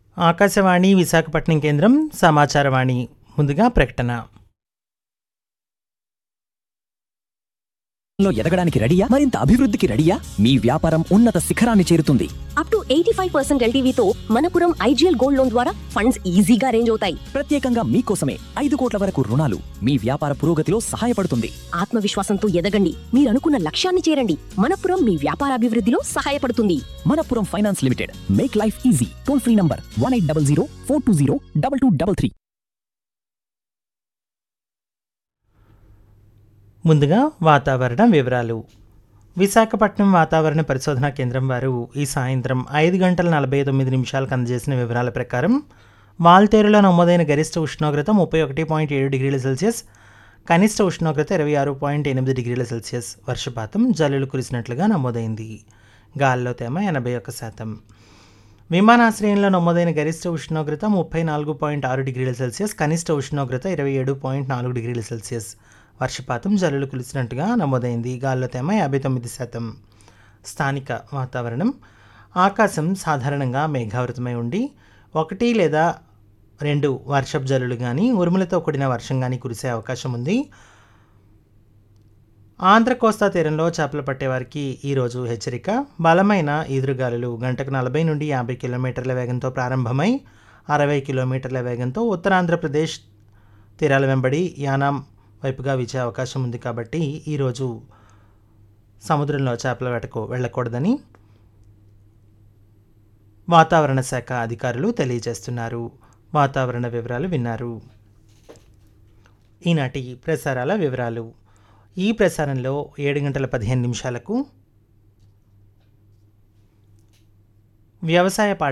ఆకాశవాణి విశాఖపట్నం కేంద్రం సమాచారవాణి ముందుగా ప్రకటన లో ఎదగడానికి రెడీయా మరింత అభివృద్ధికి రెడీయా మీ వ్యాపారం ఉన్నత శిఖరాన్ని చేరుతుంది up to eighty five percent ఎల్టీవీతో మనపురం ఐజీఎల్ గోల్డ్ లోన్ ద్వారా ఫండ్స్ ఈజీగా అరేంజ్ అవుతాయి ప్రత్యేకంగా మీకోసమే ఐదు కోట్ల వరకు రుణాలు మీ వ్యాపార పురోగతిలో సహాయపడుతుంది ఆత్మవిశ్వాసంతో ఎదగండి మీరు అనుకున్న లక్ష్యాన్ని చేరండి మనపురం మీ వ్యాపారాభివృద్ధిలో సహాయపడుతుంది Manappuram finance limited make life easy toll free number one eight double zero four two zero double two double three ముందుగా వాతావరణ వివరాలు విశాఖపట్నం వాతావరణ పరిశోధనా కేంద్రం వారు ఈ సాయంత్రం ఐదు గంటల నలభై తొమ్మిది నిమిషాలకు అందజేసిన వివరాల ప్రకారం వాల్తేరులో నమోదైన గరిష్ట ఉష్ణోగ్రత ముప్పై ఒకటి పాయింట్ ఏడు డిగ్రీల సెల్సియస్ కనిష్ట ఉష్ణోగ్రత ఇరవై ఆరు పాయింట్ ఎనిమిది డిగ్రీల సెల్సియస్ వర్షపాతం జల్లులు కురిసినట్లుగా నమోదైంది గాల్లో తేమ ఎనభై ఒక్క శాతం విమానాశ్రయంలో నమోదైన గరిష్ట ఉష్ణోగ్రత ముప్పై నాలుగు పాయింట్ ఆరు డిగ్రీల సెల్సియస్ కనిష్ట ఉష్ణోగ్రత ఇరవై ఏడు పాయింట్ నాలుగు డిగ్రీల సెల్సియస్ వర్షపాతం జల్లులు కులిసినట్టుగా నమోదైంది గాల్లో తేమ యాభై తొమ్మిది శాతం స్థానిక వాతావరణం ఆకాశం సాధారణంగా మేఘావృతమై ఉండి ఒకటి లేదా రెండు వర్షపు జల్లులు కానీ ఉరుములతో కూడిన వర్షం కానీ కురిసే అవకాశం ఉంది ఆంధ్ర కోస్తా తీరంలో చేపలు పట్టేవారికి ఈరోజు హెచ్చరిక బలమైన ఈదురుగాలులు గంటకు నలభై నుండి యాభై కిలోమీటర్ల వేగంతో ప్రారంభమై అరవై కిలోమీటర్ల వేగంతో ఉత్తరాంధ్రప్రదేశ్ తీరాల వెంబడి యానాం వైపుగా వీచే అవకాశం ఉంది కాబట్టి ఈరోజు సముద్రంలో చేపల వేటకు వెళ్ళకూడదని వాతావరణ శాఖ అధికారులు తెలియజేస్తున్నారు వాతావరణ వివరాలు విన్నారు ఈనాటి ప్రసారాల వివరాలు ఈ ప్రసారంలో ఏడు గంటల పదిహేను నిమిషాలకు వ్యవసాయ పాఠ